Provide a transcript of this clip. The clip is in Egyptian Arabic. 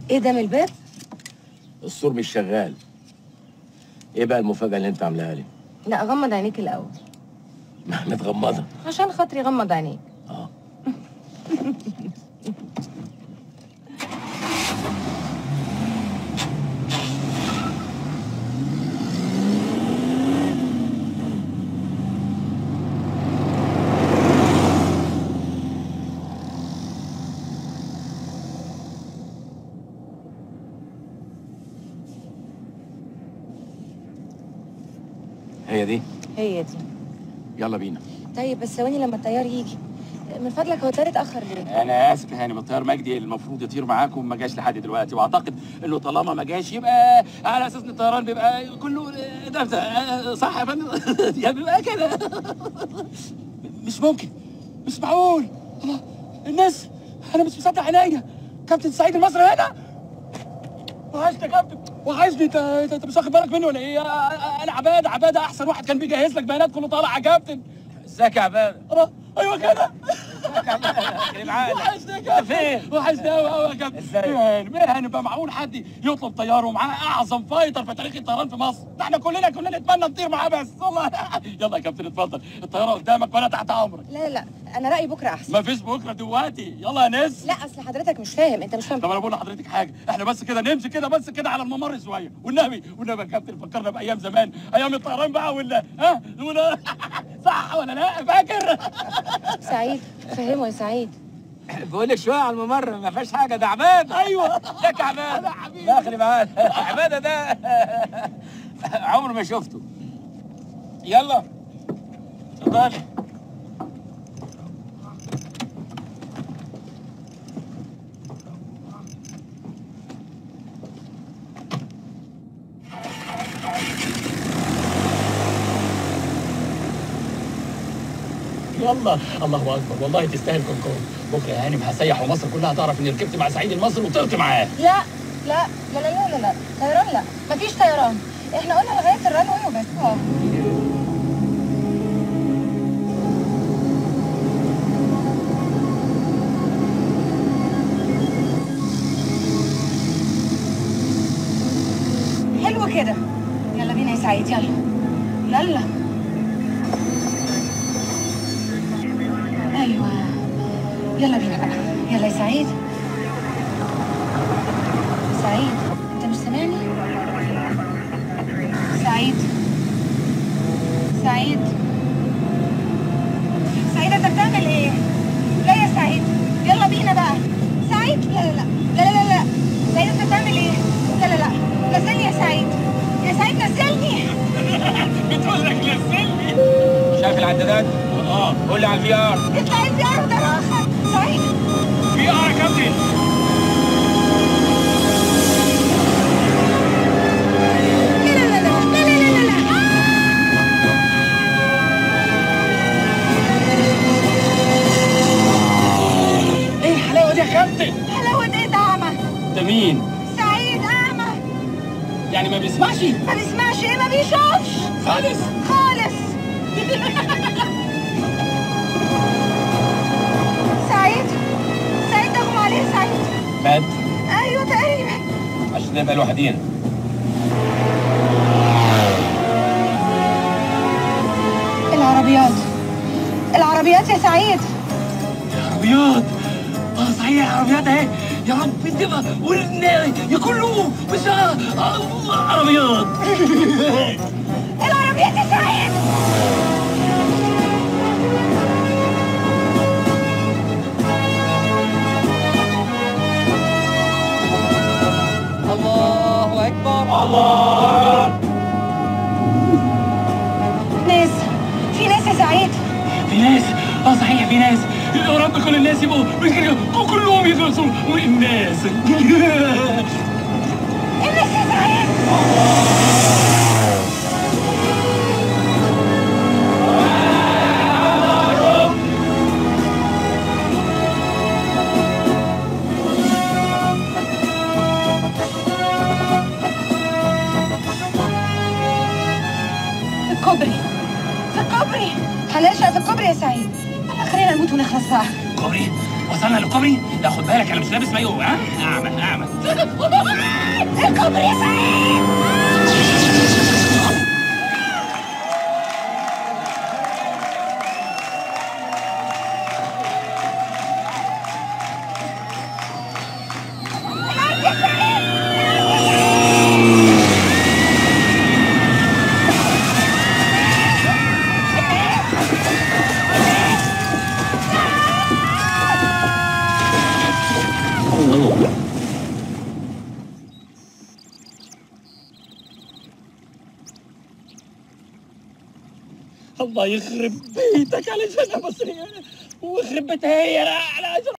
ايه ده من الباب السور مش شغال ايه بقى المفاجاه اللي انت عاملاها لي لا غمض عينيك الاول متغمضه عشان خاطري غمض عينيك اه هي دي هي دي يلا بينا طيب بس ثواني لما الطيار يجي من فضلك هو الطيار اتاخر ليه انا اسف يا هانم الطيار مجدي المفروض يطير معاكم ما جاش لحد دلوقتي واعتقد انه طالما ما جاش يبقى على اساس ان الطيران بيبقى كله ده صح يا فندم يعني بيبقى كده مش ممكن مش معقول الله الناس انا مش مصدق عينيا كابتن سعيد المصري هنا وحشني يا كابتن وحشني انت انت أنت مش واخد بالك مني ولا ايه انا عباده عباده احسن واحد كان بيجهز لك بيانات كله طالع يا كابتن ازيك يا عباده الله ايوه كده العقل وحشني يا كابتن فين؟ وحشني قوي قوي يا كابتن ازاي؟ يعني ما هنبقى معقول حد يطلب طياره ومعاه اعظم فايتر في تاريخ الطيران في مصر ده احنا كلنا كلنا نتمنى نطير معاه بس والله يلا يا كابتن اتفضل الطياره قدامك وانا تحت امرك لا لا لا انا رايي بكره احسن ما فيش بكره دلوقتي يلا يا ناس لا اصل حضرتك مش فاهم انت مش فاهم طب انا بقول لحضرتك حاجه احنا بس كده نمشي كده بس كده على الممر شويه والنبي والنبي يا كابتن فكرنا بايام زمان ايام الطيران بقى ولا ها ولا صح ولا لا فاكر سعيد فهمه يا سعيد بقول لك شويه على الممر ما فيهاش حاجه ده عباده ايوه ازيك يا عباده داخل معانا عباده ده عمري ما شفته يلا اتفضلي يلا الله اكبر والله تستاهل كونكور بكره يا هانم هسيح ومصر كلها تعرف اني ركبت مع سعيد المصري وطرت معاه لا لا لا لا لا لا, لا. طيران لا مفيش طيران احنا قلنا لغايه الران واي وبس اه حلو كده يلا بينا يا سعيد يلا يلا ايوه يلا بينا بقى يلا يا سعيد سعيد انت مش سامعني سعيد سعيد سعيد انت بتعمل ايه لا يا سعيد يلا بينا بقى سعيد لا لا لا لا لا لا, لا. سعيد انت بتعمل ايه لا لا لا نزلني يا سعيد يا سعيد نزلني بتقول لك نزلني شايف العدادات؟ اه قول لي على الفي ار اطلع الفي ار ده راخر سعيد في اه يا كابتن لا لا لا لا لا لا لا لا لا ايه الحلاوه دي يا كابتن حلاوة ايه ده اعمى ده مين سعيد اعمى يعني ما بيسمعش ما بيسمعش ايه ما بيشوفش خالص خالص سعيد سعيد اغمى عليه سعيد مات ايوه تقريبا عشان نبقى لوحدينا العربيات العربيات يا سعيد عربيات اه صحيح عربيات اهي يا رب تبقى والنار يا كله مش آه، آه، عربيات العربيات يا سعيد الله اكبر ناس في ناس يا سعيد في ناس اه صحيح في ناس يا رب كل الناس يبقوا مش كده كلهم يخلصوا والناس الناس يا سعيد في الكوبري في الكوبري هنرشق في الكوبري يا سعيد خلينا نموت ونخلص بقى كوبري وصلنا للكوبري لا خد بالك انا مش لابس مايو ها اعمل اعمل الكوبري يا سعيد الله يخرب بيتك على جنة مصرية ويخرب بيتها هي لا لا